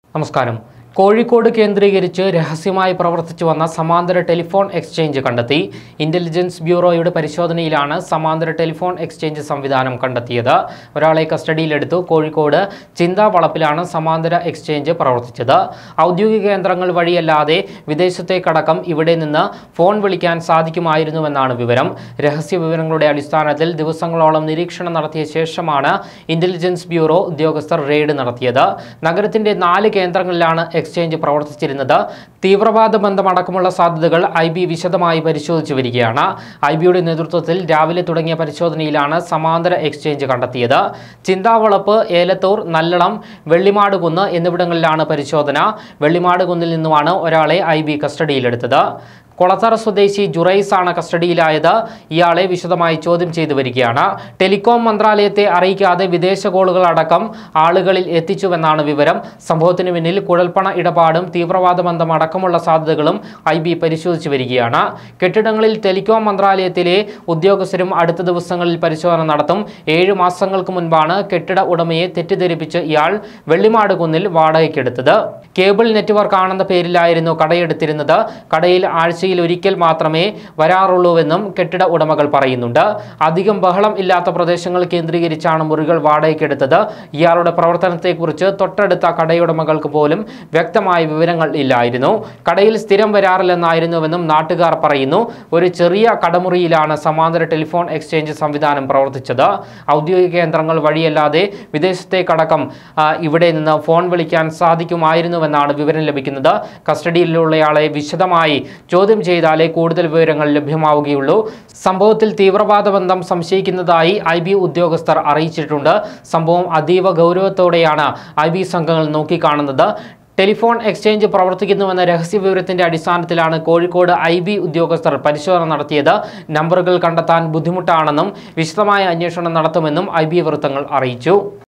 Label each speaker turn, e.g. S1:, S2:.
S1: നമസ്കാരം കോഴിക്കോട് കേന്ദ്രീകരിച്ച് രഹസ്യമായി പ്രവർത്തിച്ചു വന്ന സമാന്തര ടെലിഫോൺ എക്സ്ചേഞ്ച് കണ്ടെത്തി ഇന്റലിജൻസ് ബ്യൂറോയുടെ പരിശോധനയിലാണ് സമാന്തര ടെലിഫോൺ എക്സ്ചേഞ്ച് സംവിധാനം കണ്ടെത്തിയത് ഒരാളെ കസ്റ്റഡിയിലെടുത്തു കോഴിക്കോട് ചിന്താവളപ്പിലാണ് സമാന്തര എക്സ്ചേഞ്ച് പ്രവർത്തിച്ചത് ഔദ്യോഗിക കേന്ദ്രങ്ങൾ വഴിയല്ലാതെ വിദേശത്തേക്കടക്കം ഇവിടെ നിന്ന് ഫോൺ വിളിക്കാൻ സാധിക്കുമായിരുന്നുവെന്നാണ് വിവരം രഹസ്യ വിവരങ്ങളുടെ അടിസ്ഥാനത്തിൽ ദിവസങ്ങളോളം നിരീക്ഷണം നടത്തിയ ശേഷമാണ് ഇന്റലിജൻസ് ബ്യൂറോ ഉദ്യോഗസ്ഥർ റെയ്ഡ് നടത്തിയത് നഗരത്തിന്റെ നാല് കേന്ദ്രങ്ങളിലാണ് എക്സ്ചേഞ്ച് പ്രവർത്തിച്ചിരുന്നത് തീവ്രവാദ ബന്ധമടക്കമുള്ള സാധ്യതകൾ ഐ ബി വിശദമായി പരിശോധിച്ചു വരികയാണ് ഐ ബിയുടെ നേതൃത്വത്തിൽ രാവിലെ തുടങ്ങിയ പരിശോധനയിലാണ് സമാന്തര എക്സ്ചേഞ്ച് കണ്ടെത്തിയത് ചിന്താവളപ്പ് ഏലത്തൂർ നല്ലളം വെള്ളിമാടുകുന്ന് എന്നിവിടങ്ങളിലാണ് പരിശോധന വെള്ളിമാടുകുന്നിൽ നിന്നുമാണ് ഒരാളെ ഐ ബി കസ്റ്റഡിയിലെടുത്തത് കൊളത്തറ സ്വദേശി ജുറൈസ് ആണ് കസ്റ്റഡിയിലായത് ഇയാളെ വിശദമായി ചോദ്യം ചെയ്തു വരികയാണ് ടെലികോം മന്ത്രാലയത്തെ അറിയിക്കാതെ വിദേശ കോളുകൾ അടക്കം ആളുകളിൽ എത്തിച്ചുവെന്നാണ് വിവരം സംഭവത്തിന് പിന്നിൽ കുഴൽപ്പണ ഇടപാടും തീവ്രവാദ ബന്ധം അടക്കമുള്ള സാധ്യതകളും ഐ ബി പരിശോധിച്ചു വരികയാണ് കെട്ടിടങ്ങളിൽ ടെലികോം മന്ത്രാലയത്തിലെ ഉദ്യോഗസ്ഥരും അടുത്ത ദിവസങ്ങളിൽ പരിശോധന നടത്തും ഏഴു മാസങ്ങൾക്ക് മുൻപാണ് കെട്ടിട ഉടമയെ തെറ്റിദ്ധരിപ്പിച്ച് ഇയാൾ വെള്ളിമാട് കുന്നിൽ വാടകയ്ക്കെടുത്തത് കേബിൾ നെറ്റ്വർക്ക് ആണെന്ന പേരിലായിരുന്നു കടയെടുത്തിരുന്നത് കടയിൽ ആഴ്ചയിൽ ഒരിക്കൽ മാത്രമേ വരാറുള്ളൂവെന്നും കെട്ടിട ഉടമകൾ പറയുന്നുണ്ട് അധികം ബഹളം ഇല്ലാത്ത പ്രദേശങ്ങൾ കേന്ദ്രീകരിച്ചാണ് മുറികൾ വാടകയ്ക്കെടുത്തത് ഇയാളുടെ പ്രവർത്തനത്തെക്കുറിച്ച് തൊട്ടടുത്ത കടയുടമകൾക്ക് പോലും വ്യക്തമായ വിവരങ്ങൾ ഇല്ലായിരുന്നു കടയിൽ സ്ഥിരം വരാറില്ലെന്നായിരുന്നുവെന്നും നാട്ടുകാർ പറയുന്നു ഒരു ചെറിയ കടമുറിയിലാണ് സമാന്തര ടെലിഫോൺ എക്സ്ചേഞ്ച് സംവിധാനം പ്രവർത്തിച്ചത് ഔദ്യോഗിക കേന്ദ്രങ്ങൾ വഴിയല്ലാതെ വിദേശത്തേക്കടക്കം ആ, ഇവിടെ നിന്ന് ഫോൺ വിളിക്കാൻ സാധിക്കുമായിരുന്നുവെന്നാണ് വിവരം ലഭിക്കുന്നത് കസ്റ്റഡിയിലുള്ളയാളെ വിശദമായി ചോദ്യം ചെയ്താലേ കൂടുതൽ വിവരങ്ങൾ ലഭ്യമാവുകയുള്ളൂ സംഭവത്തിൽ തീവ്രവാദ ബന്ധം സംശയിക്കുന്നതായി ഐ ബി ഉദ്യോഗസ്ഥർ അറിയിച്ചിട്ടുണ്ട് സംഭവം അതീവ ഗൗരവത്തോടെയാണ് ഐ ബി സംഘങ്ങൾ നോക്കിക്കാണുന്നത് ടെലിഫോൺ എക്സ്ചേഞ്ച് പ്രവർത്തിക്കുന്നുവെന്ന രഹസ്യ വിവരത്തിന്റെ അടിസ്ഥാനത്തിലാണ് കോഴിക്കോട് ഐ ബി ഉദ്യോഗസ്ഥർ പരിശോധന നടത്തിയത് നമ്പറുകൾ കണ്ടെത്താൻ ബുദ്ധിമുട്ടാണെന്നും വിശദമായ അന്വേഷണം നടത്തുമെന്നും ഐ ബി വൃത്തങ്ങൾ അറിയിച്ചു